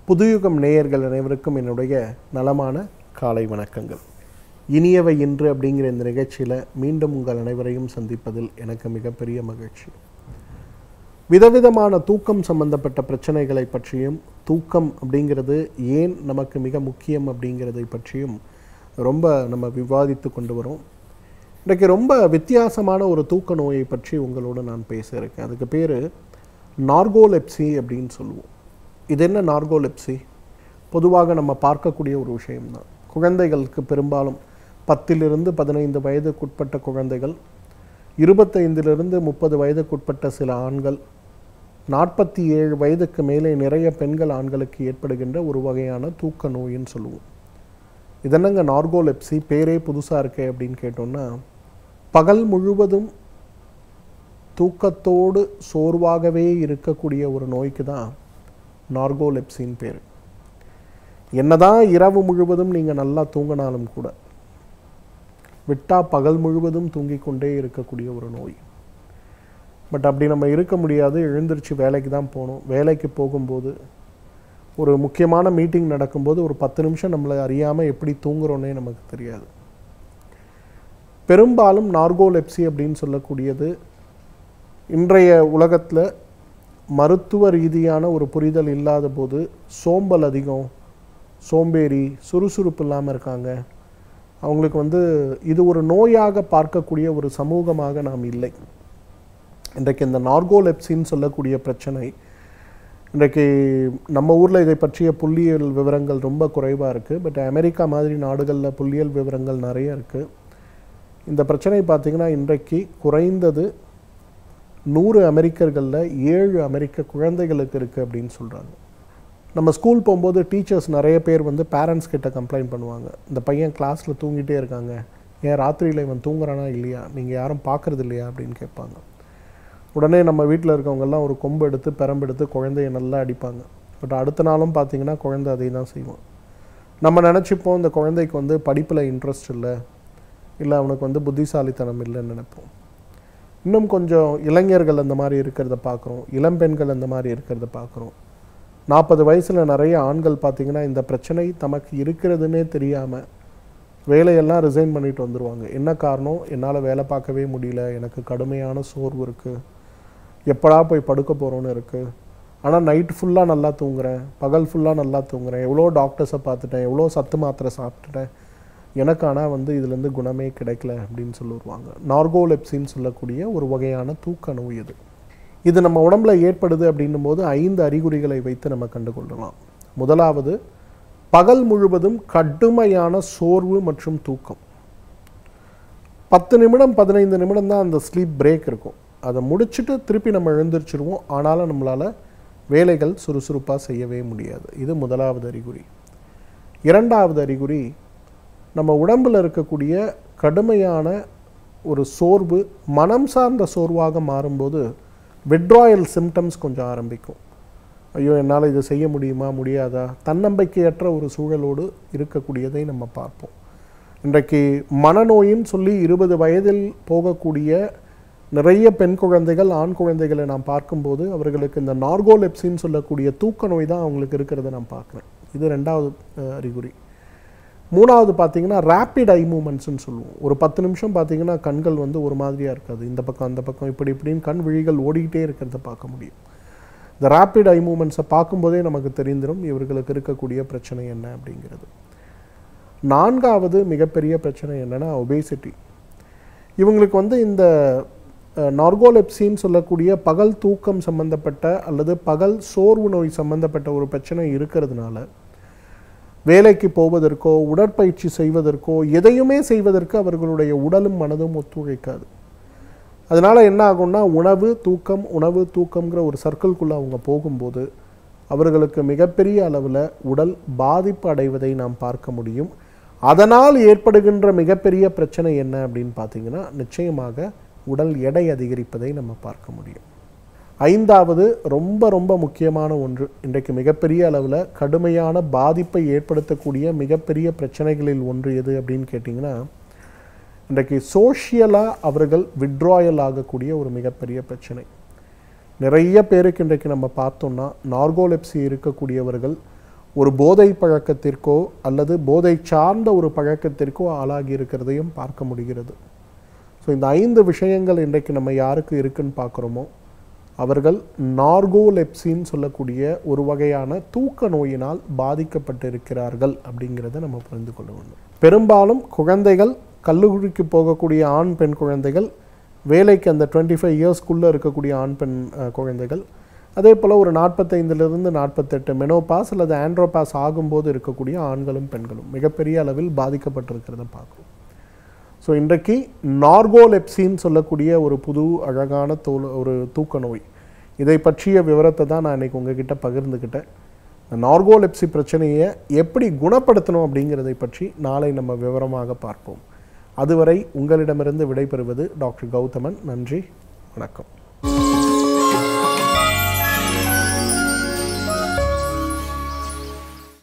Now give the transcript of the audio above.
புதுயுகம் நேயர்கள் அனைவருக்கும் என்னுடைய நலமான காலை வணக்கங்கள் இனியவை இன்று அப்படிங்கிற இந்த நிகழ்ச்சியில் மீண்டும் உங்கள் அனைவரையும் சந்திப்பதில் எனக்கு மிகப்பெரிய மகிழ்ச்சி விதவிதமான தூக்கம் சம்பந்தப்பட்ட பிரச்சனைகளை பற்றியும் தூக்கம் அப்படிங்கிறது ஏன் நமக்கு மிக முக்கியம் அப்படிங்கிறதை பற்றியும் ரொம்ப நம்ம விவாதித்து கொண்டு வரோம் இன்றைக்கு ரொம்ப வித்தியாசமான ஒரு தூக்க நோயை பற்றி உங்களோடு நான் பேச இருக்கேன் அதுக்கு பேர் நார்கோலெப்சி அப்படின்னு சொல்லுவோம் இது என்ன நார்கோலெப்சி பொதுவாக நம்ம பார்க்கக்கூடிய ஒரு விஷயம்தான் குழந்தைகளுக்கு பெரும்பாலும் பத்திலிருந்து பதினைந்து வயதுக்குட்பட்ட குழந்தைகள் இருபத்தைந்திலிருந்து முப்பது வயதுக்குட்பட்ட சில ஆண்கள் நாற்பத்தி ஏழு வயதுக்கு மேலே நிறைய பெண்கள் ஆண்களுக்கு ஏற்படுகின்ற ஒரு வகையான தூக்க நோயின்னு சொல்லுவோம் இதென்னங்க நார்கோலெப்சி பேரே புதுசாக இருக்கே அப்படின்னு கேட்டோம்னா பகல் முழுவதும் தூக்கத்தோடு சோர்வாகவே இருக்கக்கூடிய ஒரு நோய்க்கு தான் நார்கோலெப்சின்னு பேர் என்னதான் இரவு முழுவதும் நீங்கள் நல்லா தூங்கினாலும் கூட விட்டா பகல் முழுவதும் தூங்கிக் கொண்டே இருக்கக்கூடிய ஒரு நோய் பட் அப்படி நம்ம இருக்க முடியாது எழுந்திருச்சு வேலைக்கு தான் போகணும் வேலைக்கு போகும்போது ஒரு முக்கியமான மீட்டிங் நடக்கும்போது ஒரு பத்து நிமிஷம் நம்மளை அறியாமல் எப்படி தூங்குறோன்னே நமக்கு தெரியாது பெரும்பாலும் நார்கோலெப்சி அப்படின்னு சொல்லக்கூடியது இன்றைய உலகத்தில் மருத்துவ ரீதியான ஒரு புரிதல் இல்லாத போது சோம்பல் அதிகம் சோம்பேறி சுறுசுறுப்பு இல்லாமல் இருக்காங்க அவங்களுக்கு வந்து இது ஒரு நோயாக பார்க்கக்கூடிய ஒரு சமூகமாக நாம் இல்லை இன்றைக்கு இந்த நார்கோலெப்சின்னு சொல்லக்கூடிய பிரச்சனை இன்றைக்கு நம்ம ஊரில் இதை பற்றிய புள்ளியியல் விவரங்கள் ரொம்ப குறைவாக இருக்குது பட் அமெரிக்கா மாதிரி நாடுகளில் புள்ளியியல் விவரங்கள் நிறைய இருக்குது இந்த பிரச்சனை பார்த்திங்கன்னா இன்றைக்கு குறைந்தது நூறு அமெரிக்கர்களில் ஏழு அமெரிக்க குழந்தைகளுக்கு இருக்குது அப்படின்னு சொல்கிறாங்க நம்ம ஸ்கூல் போகும்போது டீச்சர்ஸ் நிறைய பேர் வந்து பேரண்ட்ஸ் கிட்ட கம்ப்ளைண்ட் பண்ணுவாங்க இந்த பையன் கிளாஸில் தூங்கிட்டே இருக்காங்க ஏன் ராத்திரியில் இவன் தூங்குறானா இல்லையா நீங்கள் யாரும் பார்க்குறது இல்லையா அப்படின்னு கேட்பாங்க உடனே நம்ம வீட்டில் இருக்கவங்கெல்லாம் ஒரு கொம்பு எடுத்து பெரம்பெடுத்து குழந்தைய நல்லா அடிப்பாங்க பட் அடுத்த நாளும் பார்த்தீங்கன்னா குழந்தை அதை தான் செய்வான் நம்ம நினச்சிப்போம் இந்த குழந்தைக்கு வந்து படிப்பில் இன்ட்ரெஸ்ட் இல்லை இல்லை அவனுக்கு வந்து புத்திசாலித்தனம் இல்லைன்னு நினைப்போம் இன்னும் கொஞ்சம் இளைஞர்கள் அந்த மாதிரி இருக்கிறத பார்க்குறோம் இளம்பெண்கள் அந்த மாதிரி இருக்கிறத பார்க்குறோம் நாற்பது வயசில் நிறைய ஆண்கள் பார்த்திங்கன்னா இந்த பிரச்சனை தமக்கு இருக்கிறதுனே தெரியாமல் வேலையெல்லாம் ரிசைன் பண்ணிட்டு வந்துடுவாங்க என்ன காரணம் என்னால் வேலை பார்க்கவே முடியல எனக்கு கடுமையான சோர்வு இருக்குது எப்படா போய் படுக்க போகிறோன்னு இருக்குது ஆனால் நைட் ஃபுல்லாக நல்லா தூங்குறேன் பகல் ஃபுல்லாக நல்லா தூங்குறேன் எவ்வளோ டாக்டர்ஸை பார்த்துட்டேன் எவ்வளோ சத்து மாத்திரை சாப்பிட்டுட்டேன் எனக்கு ஆனால் வந்து இதுலேருந்து குணமே கிடைக்கல அப்படின்னு சொல்லிடுவாங்க நார்கோலெப்சின்னு சொல்லக்கூடிய ஒரு வகையான தூக்க நோய் இது இது நம்ம உடம்புல ஏற்படுது அப்படின்னும் போது ஐந்து அறிகுறிகளை வைத்து நம்ம கண்டுகொள்ளலாம் முதலாவது பகல் முழுவதும் கடுமையான சோர்வு மற்றும் தூக்கம் பத்து நிமிடம் பதினைந்து நிமிடம் தான் அந்த ஸ்லீப் பிரேக் இருக்கும் அதை முடிச்சுட்டு திருப்பி நம்ம எழுந்திரிச்சிருவோம் ஆனாலும் நம்மளால் வேலைகள் சுறுசுறுப்பாக செய்யவே முடியாது இது முதலாவது அறிகுறி இரண்டாவது அறிகுறி நம்ம உடம்பில் இருக்கக்கூடிய கடுமையான ஒரு சோர்வு மனம் சார்ந்த சோர்வாக மாறும்போது விட்ராயல் சிம்டம்ஸ் கொஞ்சம் ஆரம்பிக்கும் ஐயோ என்னால் இதை செய்ய முடியுமா முடியாதா தன்னம்பிக்கையற்ற ஒரு சூழலோடு இருக்கக்கூடியதை நம்ம பார்ப்போம் இன்றைக்கு மனநோயின்னு சொல்லி இருபது வயதில் போகக்கூடிய நிறைய பெண் குழந்தைகள் ஆண் குழந்தைகளை நான் பார்க்கும்போது அவர்களுக்கு இந்த நார்கோலெப்சின்னு சொல்லக்கூடிய தூக்க நோய் தான் அவங்களுக்கு இருக்கிறத நான் பார்க்குறேன் இது ரெண்டாவது அஹ், அறிகுறி மூணாவது பார்த்தீங்கன்னா ரேப்பிட் ஐ மூமெண்ட்ஸ்னு சொல்லுவோம் ஒரு பத்து நிமிஷம் பார்த்தீங்கன்னா கண்கள் வந்து ஒரு மாதிரியாக இருக்காது இந்த பக்கம் அந்த பக்கம் இப்படி இப்படின்னு கண் விழிகள் ஓடிக்கிட்டே இருக்கிறத பார்க்க முடியும் இந்த ரேப்பிட் ஐ மூமெண்ட்ஸை பார்க்கும்போதே நமக்கு தெரிந்திடும் இவர்களுக்கு இருக்கக்கூடிய பிரச்சனை என்ன அப்படிங்கிறது நான்காவது மிகப்பெரிய பிரச்சனை என்னன்னா ஒபேசிட்டி இவங்களுக்கு வந்து இந்த நார்கோலெப்சின்னு சொல்லக்கூடிய பகல் தூக்கம் சம்பந்தப்பட்ட அல்லது பகல் சோர்வு நோய் சம்பந்தப்பட்ட ஒரு பிரச்சனை இருக்கிறதுனால வேலைக்கு போவதற்கோ உடற்பயிற்சி செய்வதற்கோ எதையுமே செய்வதற்கு அவர்களுடைய உடலும் மனதும் ஒத்துழைக்காது அதனால என்ன ஆகும்னா உணவு தூக்கம் உணவு தூக்கம்ங்கிற ஒரு சர்க்கிள்குள்ளே அவங்க போகும்போது அவர்களுக்கு மிகப்பெரிய அளவில் உடல் பாதிப்பு அடைவதை நாம் பார்க்க முடியும் அதனால் ஏற்படுகின்ற மிகப்பெரிய பிரச்சனை என்ன அப்படின்னு பார்த்தீங்கன்னா நிச்சயமாக உடல் எடை அதிகரிப்பதை நம்ம பார்க்க முடியும் ஐந்தாவது ரொம்ப ரொம்ப முக்கியமான ஒன்று இன்றைக்கு மிகப்பெரிய அளவில் கடுமையான பாதிப்பை ஏற்படுத்தக்கூடிய மிகப்பெரிய பிரச்சனைகளில் ஒன்று எது அப்படின்னு கேட்டிங்கன்னா இன்றைக்கு சோஷியலாக அவர்கள் விட்ராயல் ஆகக்கூடிய ஒரு மிகப்பெரிய பிரச்சனை நிறைய பேருக்கு இன்றைக்கு நம்ம பார்த்தோம்னா நார்கோலெப்சி இருக்கக்கூடியவர்கள் ஒரு போதை பழக்கத்திற்கோ அல்லது போதை சார்ந்த ஒரு பழக்கத்திற்கோ ஆளாகி இருக்கிறதையும் பார்க்க முடிகிறது ஸோ இந்த ஐந்து விஷயங்கள் இன்றைக்கு நம்ம யாருக்கு இருக்குன்னு பார்க்குறோமோ அவர்கள் நார்கோலெப்சின்னு சொல்லக்கூடிய ஒரு வகையான தூக்க நோயினால் பாதிக்கப்பட்டிருக்கிறார்கள் அப்படிங்கிறத நம்ம புரிந்து கொள்ள வேண்டும் பெரும்பாலும் குழந்தைகள் கல்லூரிக்கு போகக்கூடிய ஆண் பெண் குழந்தைகள் வேலைக்கு அந்த டுவெண்ட்டி ஃபைவ் இயர்ஸ்க்குள்ளே இருக்கக்கூடிய ஆண் பெண் அஹ், குழந்தைகள் அதே போல் ஒரு நாற்பத்தைந்திலிருந்து நாற்பத்தெட்டு மெனோபாஸ் அல்லது ஆண்ட்ரோபாஸ் ஆகும்போது இருக்கக்கூடிய ஆண்களும் பெண்களும் மிகப்பெரிய அளவில் பாதிக்கப்பட்டிருக்கிறத பார்க்குறோம் ஸோ இன்றைக்கு நார்கோலெப்சின்னு சொல்லக்கூடிய ஒரு புது அழகான தோல் ஒரு தூக்க நோய் இதை பற்றிய விவரத்தை தான் நான் இன்னைக்கு உங்ககிட்ட பகிர்ந்துக்கிட்டேன் இந்த நார்கோலெப்சி பிரச்சனையை எப்படி குணப்படுத்தணும் அப்படிங்கிறதை பற்றி நாளை நம்ம விவரமாக பார்ப்போம் அதுவரை உங்களிடமிருந்து விடைபெறுவது டாக்டர் கௌதமன் நன்றி வணக்கம்